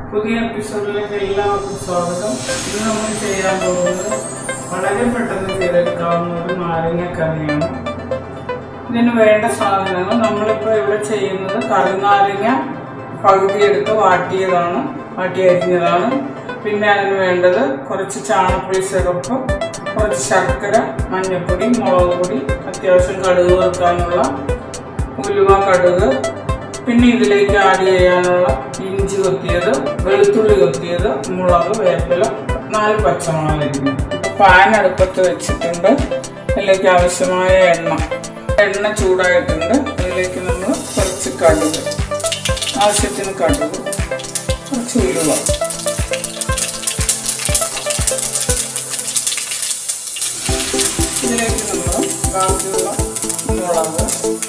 പുതിയ എപ്പിസോഡിലേക്ക് എല്ലാവർക്കും സ്വാഗതം ഇന്ന് നമ്മൾ ചെയ്യാൻ പോകുന്നത് വളരെ പെട്ടെന്ന് ചെയ്തെടുക്കാവുന്ന ഒരു നാരങ്ങ കറിയാണ് ഇതിന് വേണ്ട സാധനങ്ങൾ നമ്മളിപ്പോൾ ഇവിടെ ചെയ്യുന്നത് കറിനാരങ്ങ പകുതി എടുത്ത് വാട്ടിയതാണ് വാട്ടി അരിഞ്ഞതാണ് പിന്നെ അതിന് വേണ്ടത് കുറച്ച് ചാണകപ്പൊടി സിറപ്പ് കുറച്ച് ശർക്കര മഞ്ഞൾപ്പൊടി മുളക് പൊടി അത്യാവശ്യം കടുക് വറുക്കാനുള്ള ഉലുവ കടുക് പിന്നെ ഇതിലേക്ക് ആഡ് ചെയ്യാനുള്ള ഇഞ്ചി കൊത്തിയത് വെളുത്തുള്ളി കൊത്തിയത് മുളക് വേപ്പില നാല് പച്ചമുളക് അരിഞ്ഞു പാൻ അടുപ്പത്ത് വെച്ചിട്ടുണ്ട് അതിലേക്ക് ആവശ്യമായ എണ്ണ എണ്ണ ചൂടായിട്ടുണ്ട് അതിലേക്ക് നമ്മൾ കുറച്ച് കടുക് ആവശ്യത്തിന് കടുക് കുറച്ച് ഉലുവ ഇതിലേക്ക് നമ്മൾ ബാക്കിയുള്ള മുളക്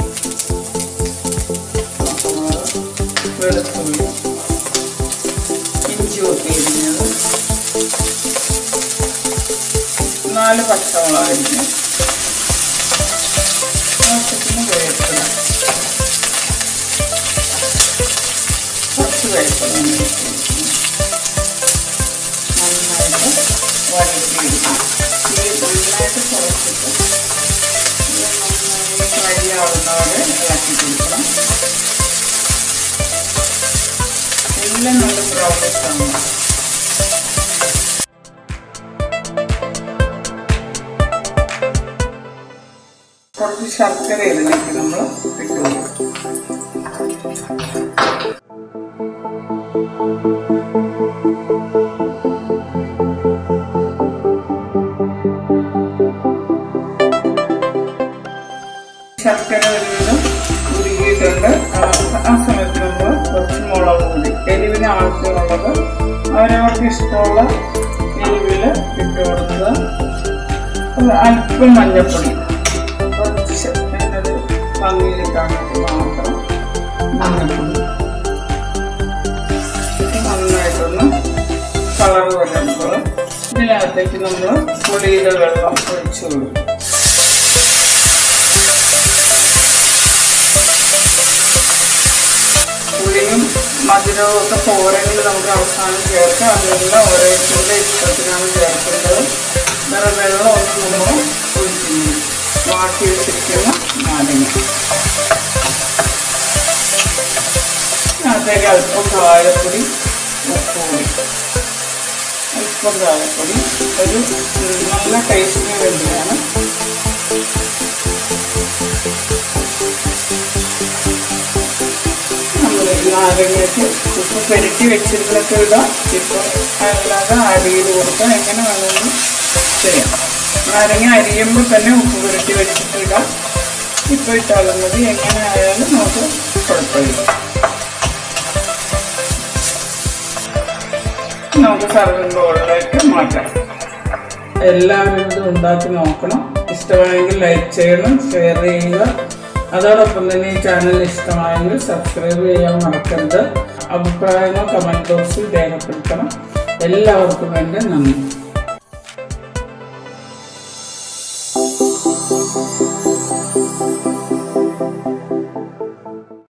പച്ചമുളക് വെളുത്തുള്ളി ഇഞ്ചി കൊത്തിയിരിക്കുന്നത് നാല് പച്ചമുളക് അരിഞ്ഞ് ആവശ്യത്തിന് വേപ്പില കുറച്ച് വേപ്പില നന്നായിട്ട് വഴറ്റിയെടുക്കണം ഇത് നന്നായിട്ട് കുറച്ചിട്ട് ഇത് നന്നായി ഫ്രൈ ആവുന്നവരെ ഇളക്കി കൊടുക്കണം എല്ലാം നല്ല ബ്രൗണിഷ് ആണ് കുറച്ച് ശർക്കര ഇതിലേക്ക് നമ്മൾ ഇട്ട് കൊടുക്കും ശർക്കര ഒരുവിധം ഉരുകിയിട്ടുണ്ട് ആ ആ സമയത്ത് നമ്മൾ കുറച്ച് മുളക് പൊടി എരിവിന് ആവശ്യമുള്ളത് അവരവർക്ക് ഇഷ്ടമുള്ള എരിവിൽ ഇട്ട് കൊടുക്കുക ഒരു അല്പം മഞ്ഞൾപ്പൊടി കുറച്ച് അതിനൊരു ഭംഗിയിൽ കാണിച്ച് മാത്രം മഞ്ഞൾപ്പൊടി ഇത് നന്നായിട്ടൊന്ന് കളർ വരുമ്പോൾ ഇതിനകത്തേക്ക് നമ്മൾ പൊടിയുടെ വെള്ളം ഒഴിച്ചു കൊടുക്കും പുളിയും മധുരവും ഒക്കെ പോരെങ്കിൽ നമുക്ക് അവസാനം ചേർക്കാം അതെല്ലാം ഓരോരുത്തരുടെ ഇഷ്ടത്തിനാണ് ചേർക്കേണ്ടത് വേറെ വെള്ളമൊന്നും നമ്മൾ ഒഴിക്കുന്നു വാട്ടി വെച്ചിരിക്കുന്ന നാരങ്ങ അതിലേക്ക് അല്പം കായപ്പൊടി ഉപ്പുപൊടി അല്പം കായപ്പൊടി ഒരു നല്ല ടേസ്റ്റിന് വേണ്ടിയാണ് നമ്മൾ നാരങ്ങയ്ക്ക് ഉപ്പ് പെരട്ടി വെച്ചിരുന്നൊക്കെ ഇടാം ഇപ്പോൾ അല്ലാതെ അരിയിൽ കൊടുക്കാം എങ്ങനെ വേണമെങ്കിലും ചെയ്യാം നാരങ്ങ അരിയുമ്പോൾ തന്നെ ഉപ്പ് പുരട്ടി വെച്ചിട്ട് ഇടാം ഇപ്പോൾ ഇട്ടാലും മതി എങ്ങനെ ആയാലും നമുക്ക് കുഴപ്പമില്ല നമുക്ക് സർവിംഗ് ബോളിലേക്ക് മാറ്റാം എല്ലാവരും ഇത് ഉണ്ടാക്കി നോക്കണം ഇഷ്ടമായെങ്കിൽ ലൈക്ക് ചെയ്യണം ഷെയർ ചെയ്യുക അതോടൊപ്പം തന്നെ ഈ ചാനൽ ഇഷ്ടമായെങ്കിൽ സബ്സ്ക്രൈബ് ചെയ്യാൻ മറക്കരുത് അഭിപ്രായങ്ങൾ കമൻറ്റ് ബോക്സിൽ രേഖപ്പെടുത്തണം എല്ലാവർക്കും എൻ്റെ നന്ദി